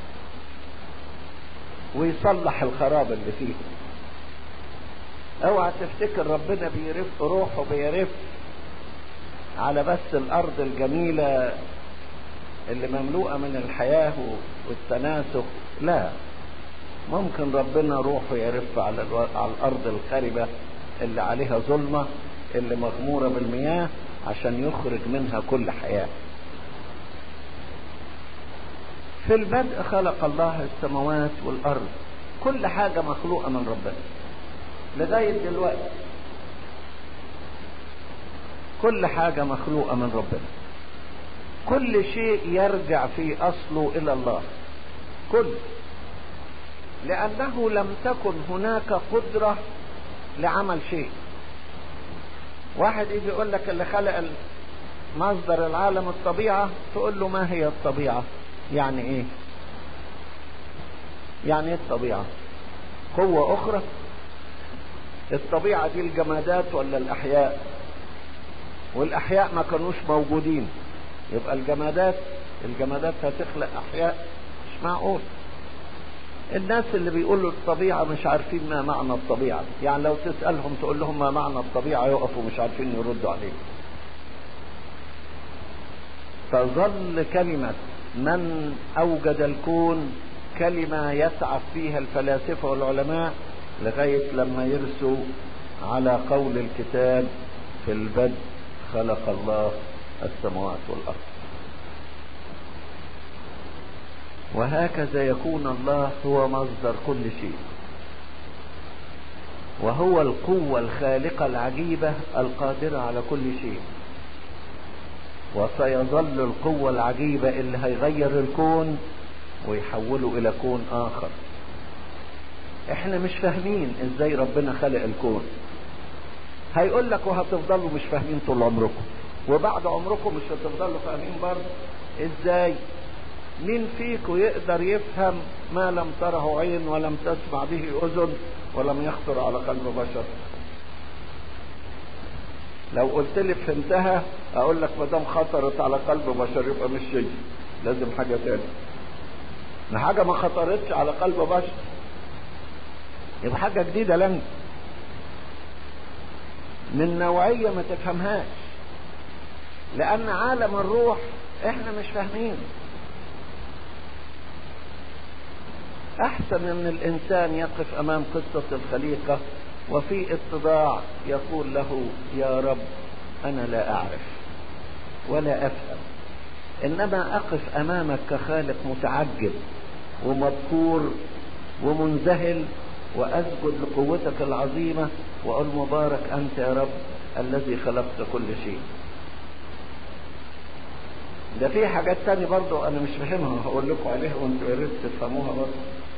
[SPEAKER 1] ويصلح الخراب اللي فيه اوعى تفتكر ربنا بيرف روحه بيرف على بس الارض الجميلة اللي مملوءة من الحياة والتناسق لا ممكن ربنا روحه يرف على, الو... على الارض الخربة اللي عليها ظلمة اللي مغمورة بالمياه عشان يخرج منها كل حياة في البدء خلق الله السماوات والأرض كل حاجة مخلوقة من ربنا لغاية دلوقتي كل حاجة مخلوقة من ربنا كل شيء يرجع في أصله إلى الله كل لأنه لم تكن هناك قدرة لعمل شيء واحد يجي يقول لك اللي خلق مصدر العالم الطبيعة تقول له ما هي الطبيعة يعني ايه يعني ايه الطبيعة قوة اخرى الطبيعة دي الجمادات ولا الاحياء والاحياء ما كانوش موجودين يبقى الجمادات الجمادات هتخلق احياء مش معقول الناس اللي بيقولوا الطبيعة مش عارفين ما معنى الطبيعة يعني لو تسألهم تقول لهم ما معنى الطبيعة يقفوا مش عارفين يردوا عليك تظل كلمة من أوجد الكون كلمة يسعف فيها الفلاسفة والعلماء لغاية لما يرسوا على قول الكتاب في البدء خلق الله السماوات والأرض وهكذا يكون الله هو مصدر كل شيء وهو القوة الخالقة العجيبة القادرة على كل شيء وسيظل القوة العجيبة اللي هيغير الكون ويحوله إلى كون آخر احنا مش فاهمين ازاي ربنا خلق الكون هيقول لك وهتفضلوا مش فاهمين طول عمركم وبعد عمركم مش هتفضلوا فاهمين برضه ازاي مين فيكم يقدر يفهم ما لم تره عين ولم تسمع به اذن ولم يخطر على قلب بشر لو قلت لي فهمتها اقول لك ما دام خطرت على قلب بشر يبقى مش شيء لازم حاجه تاني ان حاجه ما خطرتش على قلب بشر يبقى حاجه جديده لنا من نوعيه ما تفهمهاش لان عالم الروح احنا مش فاهمين احسن ان الانسان يقف امام قصة الخليقة وفي اتضاع يقول له يا رب انا لا اعرف ولا افهم انما اقف امامك كخالق متعجب ومذكور ومنذهل وأسجد لقوتك العظيمة وأقول مبارك أنت يا رب الذي خلقت كل شيء ده في حاجات تانية برضو أنا مش فاهمها هقول لكم عليها وأنتوا يا ريت تفهموها برضو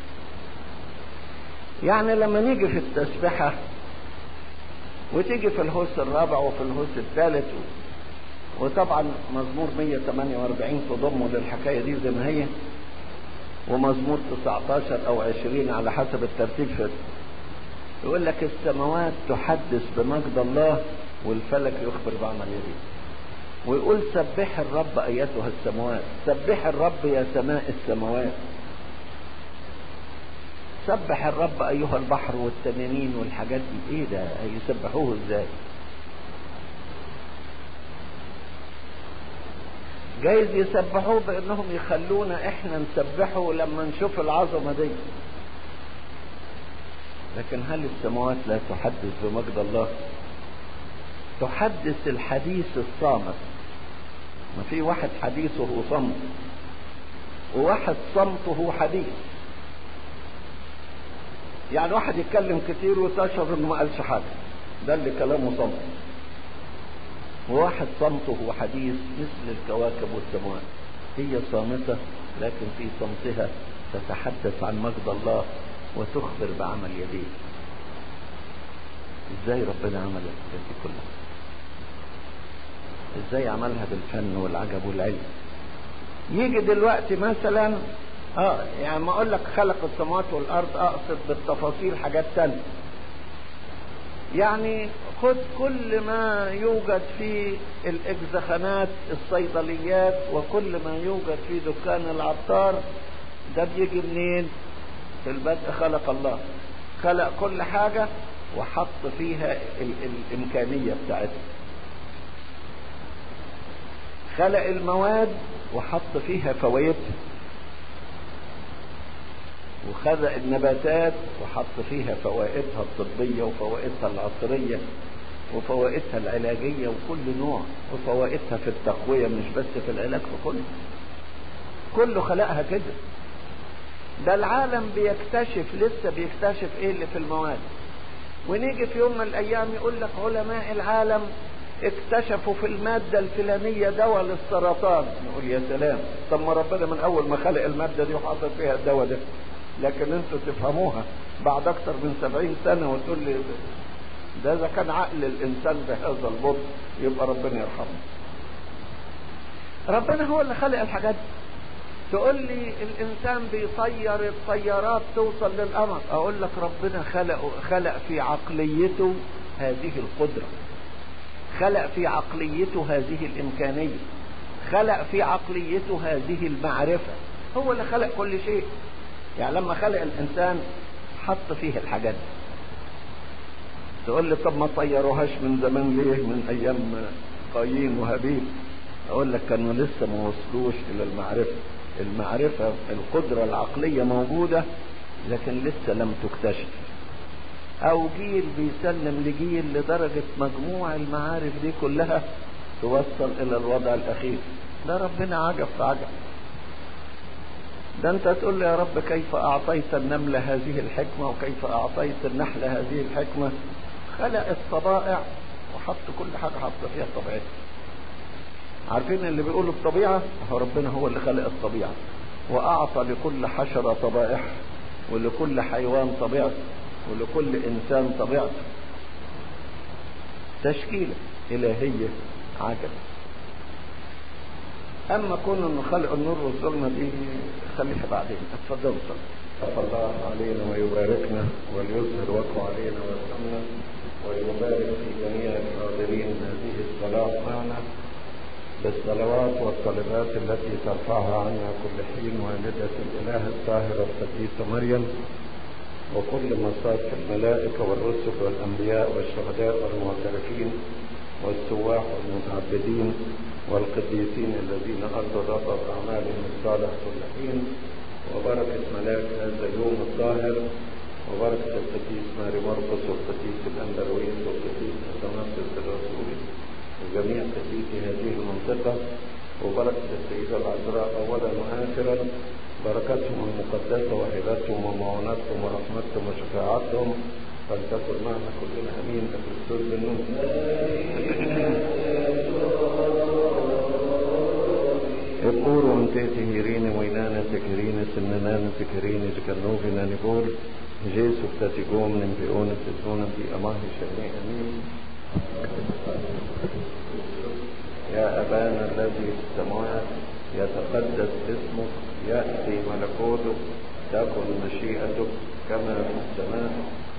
[SPEAKER 1] يعني لما نيجي في التسبحة وتيجي في الهوس الرابع وفي الهوس الثالث وطبعا مزمور 148 تضمه للحكاية دي زي ما هي ومزمور 19 او 20 على حسب الترتيب في يقول لك السماوات تحدث بمجد الله والفلك يخبر بعمل يديه ويقول سبح الرب ايتها السماوات سبح الرب يا سماء السماوات سبح الرب ايها البحر والتنانين والحاجات دي ايه ده يسبحوه ازاي جايز يسبحوه بانهم يخلونا احنا نسبحه لما نشوف العظمة دي لكن هل السماوات لا تحدث بمجد الله تحدث الحديث الصامت ما في واحد حديثه صمت وواحد صمته حديث يعني واحد يتكلم كتير وتشعر انه ما قالش حاجه ده اللي كلامه صمت وواحد صمته حديث مثل الكواكب والسماوات هي صامتة لكن في صمتها تتحدث عن مجد الله وتخبر بعمل يديه ازاي ربنا عمل الحاجات دي كلها ازاي عملها بالفن والعجب والعلم يجي دلوقتي مثلا اه يعني ما اقول لك خلق السماوات والارض اقصد بالتفاصيل حاجات تانية يعني خد كل ما يوجد في الاجزخانات الصيدليات وكل ما يوجد في دكان العطار ده بيجي منين في البدء خلق الله خلق كل حاجة وحط فيها ال الامكانية بتاعتها خلق المواد وحط فيها فوائدها وخلق النباتات وحط فيها فوائدها الطبية وفوائدها العصرية وفوائدها العلاجية وكل نوع وفوائدها في التقوية مش بس في العلاج في كله كله خلقها كده ده العالم بيكتشف لسه بيكتشف ايه اللي في المواد ونيجي في يوم من الايام يقول لك علماء العالم اكتشفوا في المادة الفلانية دواء للسرطان نقول يا سلام طب ما ربنا من اول ما خلق المادة دي وحاطط فيها الدواء ده لكن انتوا تفهموها بعد اكتر من سبعين سنة وتقول لي ده اذا كان عقل الانسان بهذا البطء يبقى ربنا يرحمه ربنا هو اللي خلق الحاجات دي تقول لي الانسان بيطير الطيارات توصل للقمر اقول لك ربنا خلق خلق في عقليته هذه القدره خلق في عقليته هذه الامكانيه خلق في عقليته هذه المعرفه هو اللي خلق كل شيء يعني لما خلق الانسان حط فيه الحاجات دي تقول لي طب ما طيروهاش من زمان ليه من ايام قايين وهابيل اقول لك كانوا لسه ما وصلوش الى المعرفه المعرفه القدره العقليه موجوده لكن لسه لم تكتشف او جيل بيسلم لجيل لدرجه مجموع المعارف دي كلها توصل الى الوضع الاخير ده ربنا عجب في عجب ده انت تقول لي يا رب كيف اعطيت النملة هذه الحكمة وكيف اعطيت النحلة هذه الحكمة خلق الطبائع وحط كل حاجة حط فيها طبيعتها عارفين اللي بيقولوا الطبيعة هو ربنا هو اللي خلق الطبيعة واعطى لكل حشرة طبائعها ولكل حيوان طبيعته ولكل انسان طبيعته تشكيلة الهية عجب اما كون انه خلق النور والظلمه دي خليها بعدين اتفضلوا صلوا الله علينا ويباركنا وليظهر وجهه علينا ويرحمنا ويبارك في جميع الحاضرين هذه الصلاه معنا بالصلوات والطلبات التي ترفعها عنا كل حين والدة الإله الطاهرة القديسة مريم وكل مصاف الملائكة والرسل والأنبياء والشهداء والمعترفين والسواح والمتعبدين والقديسين الذين أرضوا الرب بأعمالهم الصالح كل حين وبركة ملاك هذا اليوم الطاهر وبركة القديس ماري مرقس والقديس الأندرويس والقديس أثناسيوس الرسولي وجميع قديسي هذه المنطقة وبركة السيدة العذراء أولا وآخرا بركاتهم المقدسة وهباتهم ومعوناتهم ورحمتهم وشفاعتهم فلتكن معنا كلنا امين بكريستوس بالنور Eppur om te tihirin moinana tekirin sinnanan tekirin jkannovina nibur Jesu تتقوم ننبئون تزون في أماه شأني أمين يا أبانا الذي في السماوات يتقدس اسمك يأتي ملكوتك تكن مشيئتك كما في السماء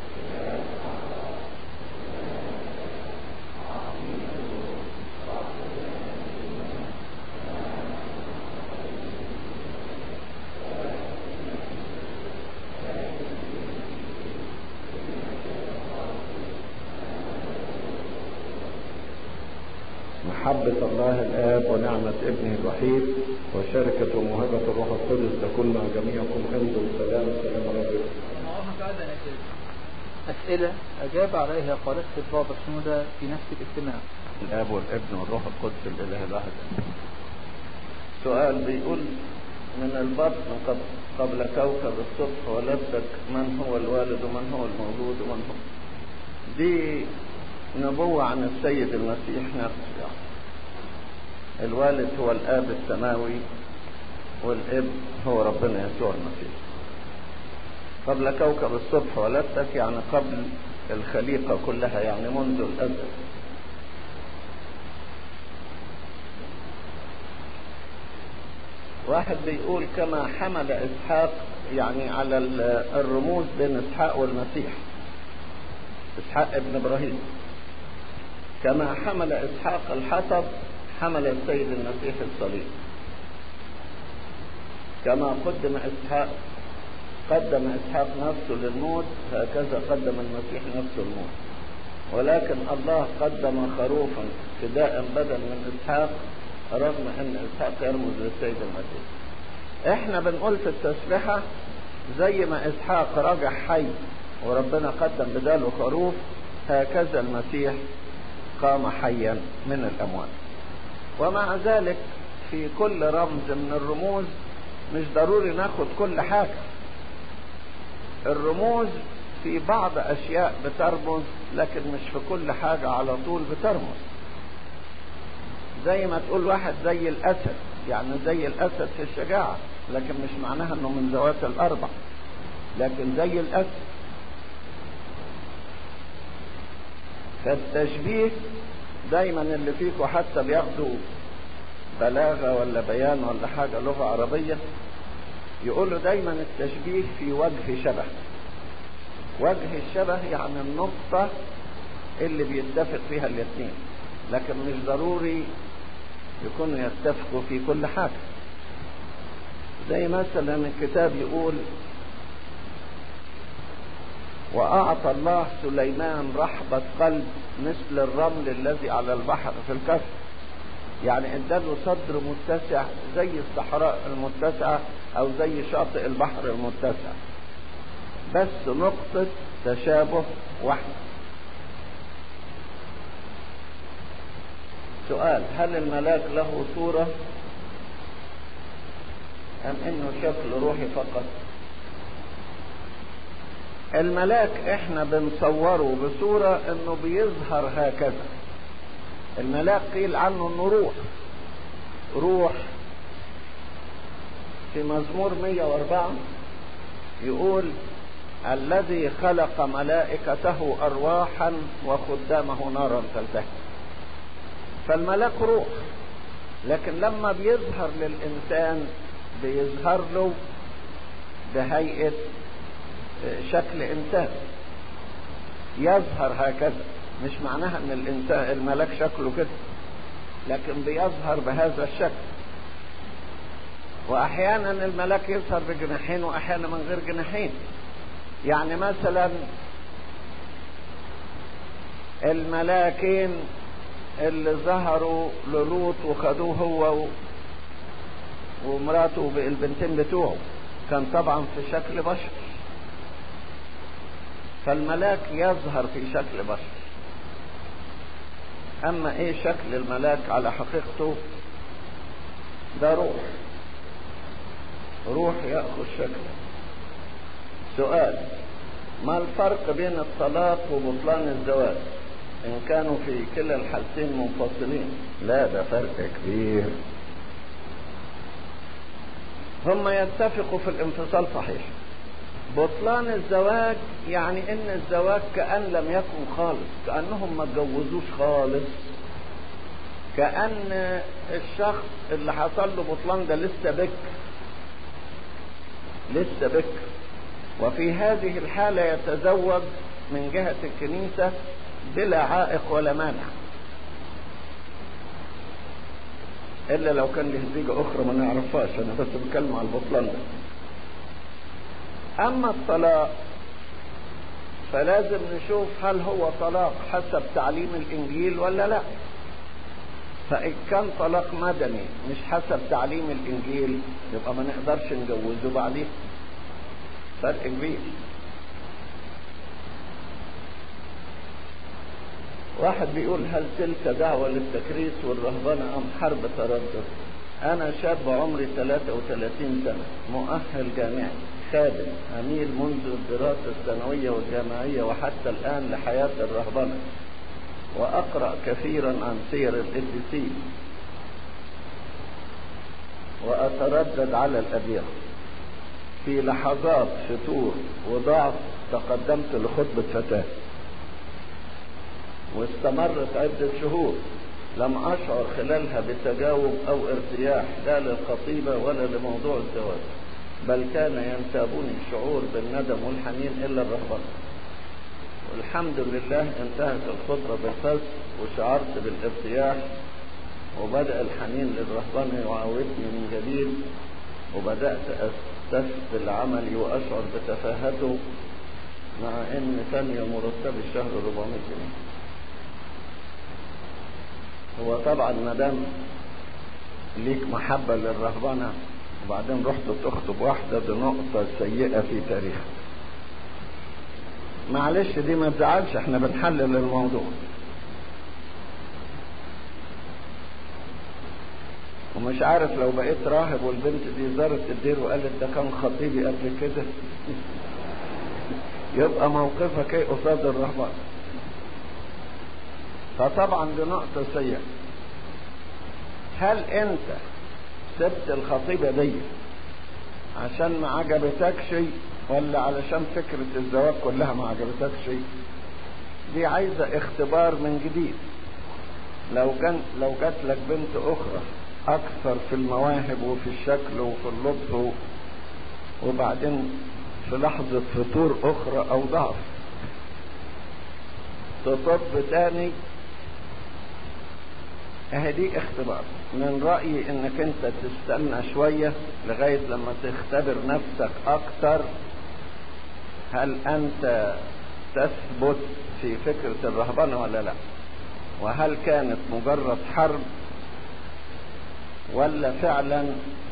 [SPEAKER 1] محبة الله الآب ونعمة ابنه الوحيد وشركة وموهبة الروح القدس تكون مع جميعكم امضوا بسلام سلام رب
[SPEAKER 2] أسئلة أجاب عليها قداسة البابا شنودة في نفس الاجتماع
[SPEAKER 1] الآب والابن والروح القدس الإله الواحد سؤال بيقول من البطن قبل, قبل كوكب الصبح ولدتك من هو الوالد ومن هو المولود ومن هو دي نبوة عن السيد المسيح نفسه يعني. الوالد هو الآب السماوي والابن هو ربنا يسوع المسيح قبل كوكب الصبح ولدتك يعني قبل الخليقة كلها يعني منذ الأزل واحد بيقول كما حمل إسحاق يعني على الرموز بين إسحاق والمسيح إسحاق ابن إبراهيم كما حمل إسحاق الحطب حمل السيد المسيح الصليب كما قدم إسحاق قدم إسحاق نفسه للموت هكذا قدم المسيح نفسه الموت ولكن الله قدم خروفا فداء بدل من إسحاق رغم أن إسحاق يرمز للسيد المسيح احنا بنقول في التسبحة زي ما إسحاق رجع حي وربنا قدم بداله خروف هكذا المسيح قام حيا من الأموات ومع ذلك في كل رمز من الرموز مش ضروري ناخد كل حاجة الرموز في بعض أشياء بترمز لكن مش في كل حاجة على طول بترمز زي ما تقول واحد زي الأسد يعني زي الأسد في الشجاعة لكن مش معناها أنه من ذوات الأربع لكن زي الأسد فالتشبيه دايما اللي فيكم حتى بياخدوا بلاغة ولا بيان ولا حاجة لغة عربية يقولوا دايما التشبيه في وجه شبه وجه الشبه يعني النقطة اللي بيتفق فيها الاثنين لكن مش ضروري يكونوا يتفقوا في كل حاجة زي مثلا الكتاب يقول وأعطى الله سليمان رحبة قلب مثل الرمل الذي على البحر في الكفر يعني اداله صدر متسع زي الصحراء المتسعة أو زي شاطئ البحر المتسع بس نقطة تشابه واحدة سؤال هل الملاك له صورة أم إنه شكل روحي فقط الملاك احنا بنصوره بصورة انه بيظهر هكذا الملاك قيل عنه انه روح روح في مزمور 104 يقول الذي خلق ملائكته ارواحا وخدامه نارا تلتهب فالملاك روح لكن لما بيظهر للانسان بيظهر له بهيئه شكل انسان يظهر هكذا مش معناها ان الانسان الملاك شكله كده لكن بيظهر بهذا الشكل واحيانا الملاك يظهر بجناحين واحيانا من غير جناحين يعني مثلا الملاكين اللي ظهروا للوط وخدوه هو ومراته البنتين بتوعه كان طبعا في شكل بشر فالملاك يظهر في شكل بشر اما ايه شكل الملاك على حقيقته ده روح روح يأخذ شكلك سؤال ما الفرق بين الطلاق وبطلان الزواج إن كانوا في كلا الحالتين منفصلين لا ده فرق كبير هم يتفقوا في الانفصال صحيح بطلان الزواج يعني ان الزواج كأن لم يكن خالص كأنهم ما اتجوزوش خالص كأن الشخص اللي حصل له بطلان ده لسه بكر لسه بكر وفي هذه الحالة يتزوج من جهة الكنيسة بلا عائق ولا مانع إلا لو كان له زيجة أخرى ما نعرفهاش أنا بس بتكلم على البطلان ده أما الطلاق فلازم نشوف هل هو طلاق حسب تعليم الإنجيل ولا لا فإن كان طلاق مدني مش حسب تعليم الإنجيل يبقى ما نقدرش نجوزه بعديه فرق كبير واحد بيقول هل تلك دعوة للتكريس والرهبنة أم حرب تردد أنا شاب عمري 33 سنة مؤهل جامعي خادم أميل منذ الدراسة الثانوية والجامعية وحتى الآن لحياة الرهبنة وأقرأ كثيرا عن سير القديسين وأتردد على الأديرة في لحظات فتور وضعف تقدمت لخطبة فتاة واستمرت عدة شهور لم أشعر خلالها بتجاوب أو ارتياح لا للخطيبة ولا لموضوع الزواج بل كان ينتابني الشعور بالندم والحنين إلا الرهبنة والحمد لله انتهت الخطبة بالفز وشعرت بالارتياح وبدأ الحنين للرهبنة يعاودني من جديد وبدأت أستسهل عملي وأشعر بتفاهته مع إن ثانية مرتب الشهر 400 جنيه هو طبعا ما دام ليك محبة للرهبنة وبعدين رحت تخطب واحدة دي نقطة سيئة في تاريخك معلش دي ما تزعلش احنا بنحلل الموضوع ومش عارف لو بقيت راهب والبنت دي زارت الدير وقالت ده كان خطيبي قبل كده يبقى موقفك ايه قصاد الرهبان فطبعا دي نقطة سيئة هل انت سبت الخطيبة دي عشان ما عجبتكش ولا علشان فكرة الزواج كلها ما عجبتكش دي عايزة اختبار من جديد لو كان لو جات لك بنت اخرى اكثر في المواهب وفي الشكل وفي اللطف وبعدين في لحظة فتور اخرى او ضعف تطب تاني اهدي اختبار من رأيي انك انت تستنى شوية لغاية لما تختبر نفسك اكتر هل انت تثبت في فكرة الرهبنة ولا لا وهل كانت مجرد حرب ولا فعلا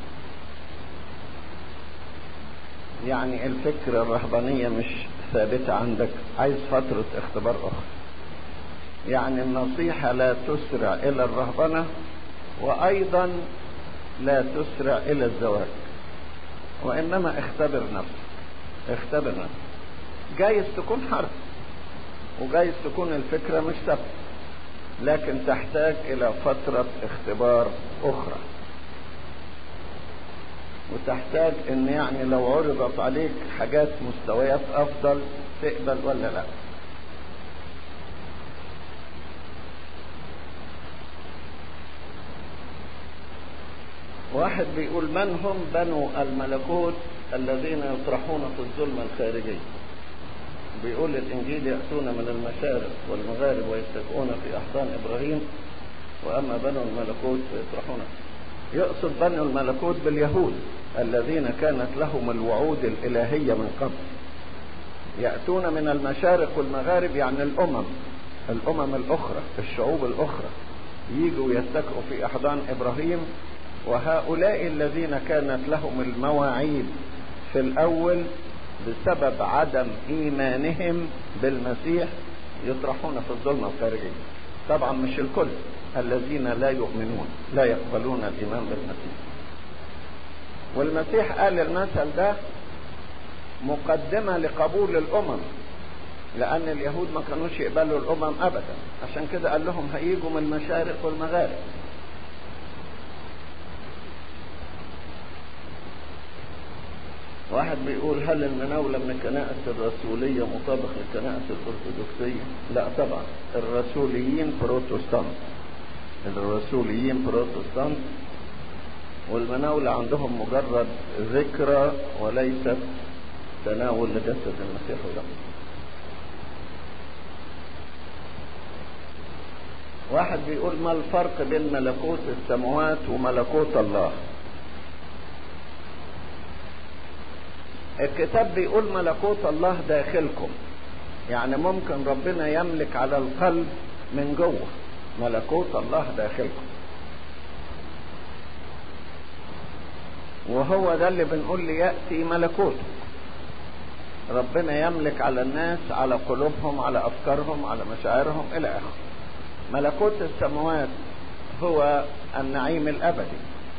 [SPEAKER 1] يعني الفكرة الرهبانية مش ثابتة عندك عايز فترة اختبار اخرى يعني النصيحة لا تسرع إلى الرهبنة وأيضا لا تسرع إلى الزواج وإنما اختبر نفسك اختبر نفسك جايز تكون حرب وجايز تكون الفكرة مش ثابتة لكن تحتاج إلى فترة اختبار أخرى وتحتاج ان يعني لو عرضت عليك حاجات مستويات افضل تقبل ولا لا واحد بيقول من هم بنو الملكوت الذين يطرحون في الظلمة الخارجية بيقول الإنجيل يأتون من المشارق والمغارب ويتكئون في أحضان إبراهيم وأما بنو الملكوت فيطرحون يقصد بنو الملكوت باليهود الذين كانت لهم الوعود الإلهية من قبل يأتون من المشارق والمغارب يعني الأمم الأمم الأخرى الشعوب الأخرى يجوا يتكئوا في أحضان إبراهيم وهؤلاء الذين كانت لهم المواعيد في الأول بسبب عدم إيمانهم بالمسيح يطرحون في الظلمة الخارجية طبعا مش الكل الذين لا يؤمنون لا يقبلون الإيمان بالمسيح والمسيح قال المثل ده مقدمة لقبول الأمم لأن اليهود ما كانوش يقبلوا الأمم أبدا عشان كده قال لهم هيجوا من المشارق والمغارب واحد بيقول هل المناولة من الكنائس الرسولية مطابق للكنائس الأرثوذكسية؟ لا طبعا الرسوليين بروتستانت الرسوليين بروتستانت والمناولة عندهم مجرد ذكرى وليست تناول لجسد المسيح ودمه واحد بيقول ما الفرق بين ملكوت السماوات وملكوت الله الكتاب بيقول ملكوت الله داخلكم يعني ممكن ربنا يملك على القلب من جوه ملكوت الله داخلكم وهو ده اللي بنقول ليأتي ملكوته ربنا يملك على الناس على قلوبهم على أفكارهم على مشاعرهم إلى آخره ملكوت السماوات هو النعيم الأبدي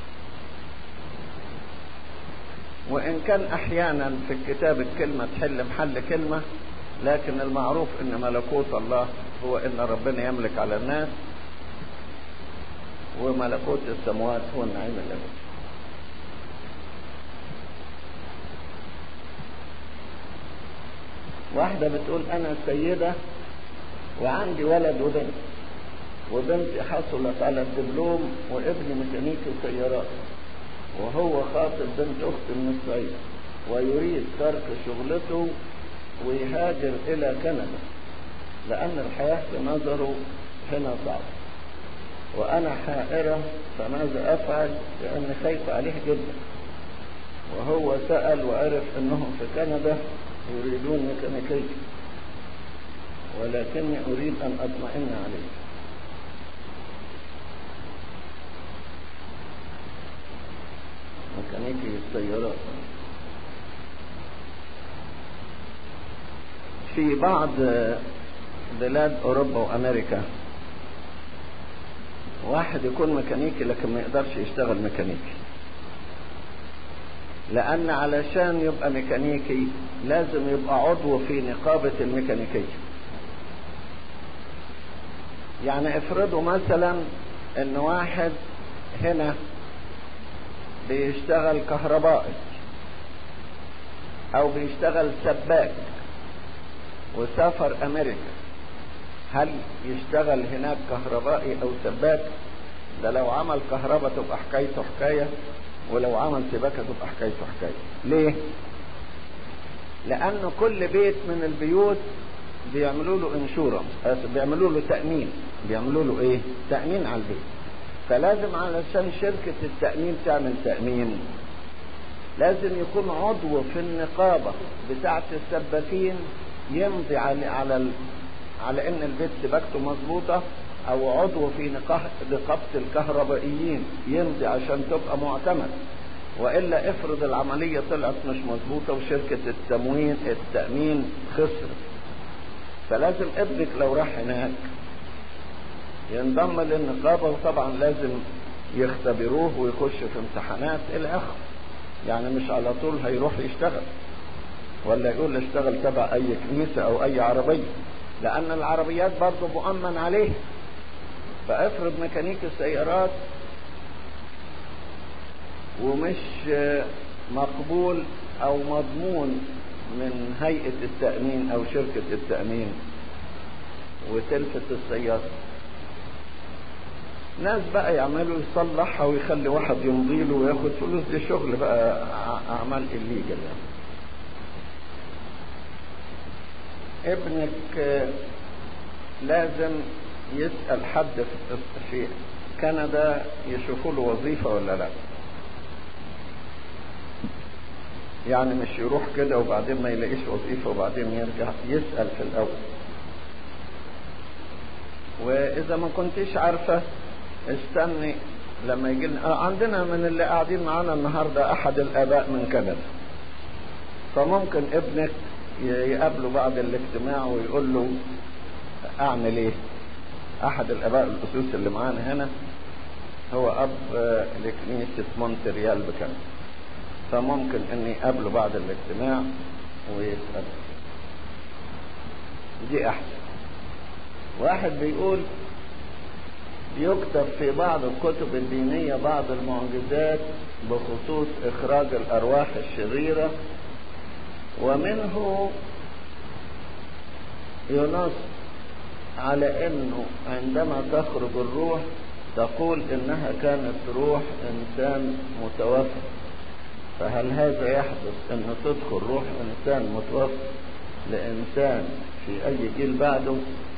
[SPEAKER 1] وإن كان أحيانا في الكتاب الكلمة تحل محل كلمة لكن المعروف أن ملكوت الله هو أن ربنا يملك على الناس وملكوت السماوات هو النعيم الأبدي واحدة بتقول أنا سيدة وعندي ولد وبنت وبنتي حصلت على الدبلوم وابني ميكانيكي سيارات وهو خاطب بنت أخت من الصعيد ويريد ترك شغلته ويهاجر إلى كندا لأن الحياة في نظره هنا صعبة وأنا حائرة فماذا أفعل لأني خايفة عليه جدا وهو سأل وعرف أنهم في كندا يريدون ميكانيكية ولكني أريد أن أطمئن عليه ميكانيكي السيارات في بعض بلاد أوروبا وأمريكا واحد يكون ميكانيكي لكن ما يقدرش يشتغل ميكانيكي لأن علشان يبقى ميكانيكي لازم يبقى عضو في نقابة الميكانيكية يعني افرضوا مثلا ان واحد هنا بيشتغل كهربائي او بيشتغل سباك وسافر امريكا هل يشتغل هناك كهربائي او سباك ده لو عمل كهرباء تبقى حكايته حكايه ولو عمل سباكة تبقى حكايته حكاية ليه لأن كل بيت من البيوت بيعملوا له انشورنس بيعملوا له تأمين بيعملوا له ايه تأمين على البيت فلازم علشان شركة التأمين تعمل تأمين لازم يكون عضو في النقابة بتاعة السباكين يمضي على على ال... على ان البيت سباكته مظبوطة او عضو في نقابة الكهربائيين يمضي عشان تبقى معتمد والا افرض العملية طلعت مش مظبوطة وشركة التموين التأمين خسرت فلازم ابنك لو راح هناك ينضم للنقابة وطبعا لازم يختبروه ويخش في امتحانات الى اخره يعني مش على طول هيروح يشتغل ولا يقول اشتغل تبع اي كنيسة او اي عربية لان العربيات برضه مؤمن عليه فافرض ميكانيك السيارات ومش مقبول او مضمون من هيئة التأمين او شركة التأمين وتلفت السيارة ناس بقى يعملوا يصلحها ويخلي واحد يمضي له وياخد فلوس دي شغل بقى اعمال الليجل يعني ابنك لازم يسأل حد في كندا يشوفوا له وظيفة ولا لا يعني مش يروح كده وبعدين ما يلاقيش وظيفة وبعدين يرجع يسأل في الأول وإذا ما كنتش عارفة استني لما يجي آه عندنا من اللي قاعدين معانا النهاردة أحد الآباء من كندا فممكن ابنك يقابله بعد الاجتماع ويقول له أعمل إيه أحد الآباء الأسوس اللي معانا هنا هو أب لكنيسة مونتريال بكندا فممكن ان يقابلوا بعد الاجتماع ويسأل دي احسن واحد بيقول يكتب في بعض الكتب الدينية بعض المعجزات بخصوص اخراج الارواح الشريرة ومنه ينص على انه عندما تخرج الروح تقول انها كانت روح انسان متوفى فهل هذا يحدث ان تدخل روح انسان متوفى لانسان في اي جيل بعده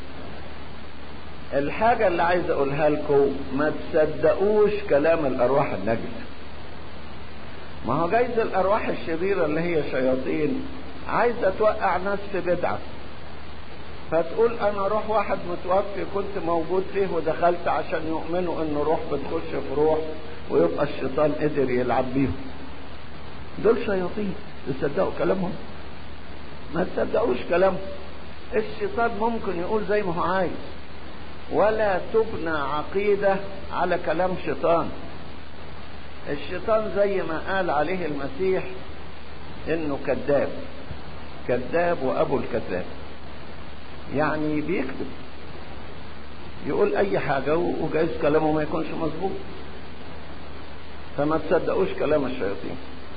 [SPEAKER 1] الحاجة اللي عايز اقولها لكم ما تصدقوش كلام الارواح النجسة ما هو جايز الارواح الشريرة اللي هي شياطين عايزة توقع ناس في بدعة فتقول انا روح واحد متوفي كنت موجود فيه ودخلت عشان يؤمنوا ان روح بتخش في روح ويبقى الشيطان قدر يلعب بيهم دول شياطين تصدقوا كلامهم ما تصدقوش كلامهم الشيطان ممكن يقول زي ما هو عايز ولا تبنى عقيدة على كلام شيطان الشيطان زي ما قال عليه المسيح انه كذاب كذاب وابو الكذاب يعني بيكذب يقول اي حاجة وجايز كلامه ما يكونش مظبوط فما تصدقوش كلام الشياطين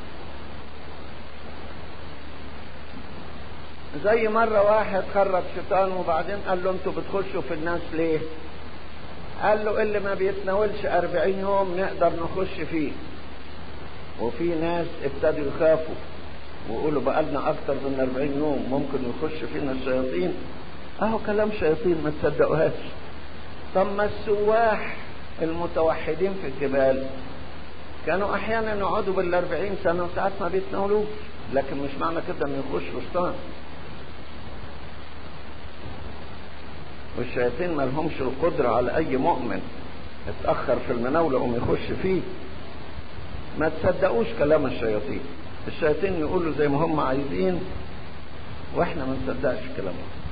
[SPEAKER 1] زي مرة واحد خرج شيطان وبعدين قال له انتوا بتخشوا في الناس ليه قال له اللي ما بيتناولش أربعين يوم نقدر نخش فيه وفي ناس ابتدوا يخافوا ويقولوا بقالنا اكتر من أربعين يوم ممكن يخش فينا الشياطين اهو كلام شياطين ما تصدقوهاش طب ما السواح المتوحدين في الجبال كانوا احيانا يقعدوا بالاربعين سنة وساعات ما بيتناولوش لكن مش معنى كده انه يخشوا شيطان والشياطين ما لهمش القدرة على اي مؤمن اتأخر في المناولة قوم يخش فيه ما تصدقوش كلام الشياطين الشياطين يقولوا زي ما هم عايزين واحنا ما نصدقش كلامهم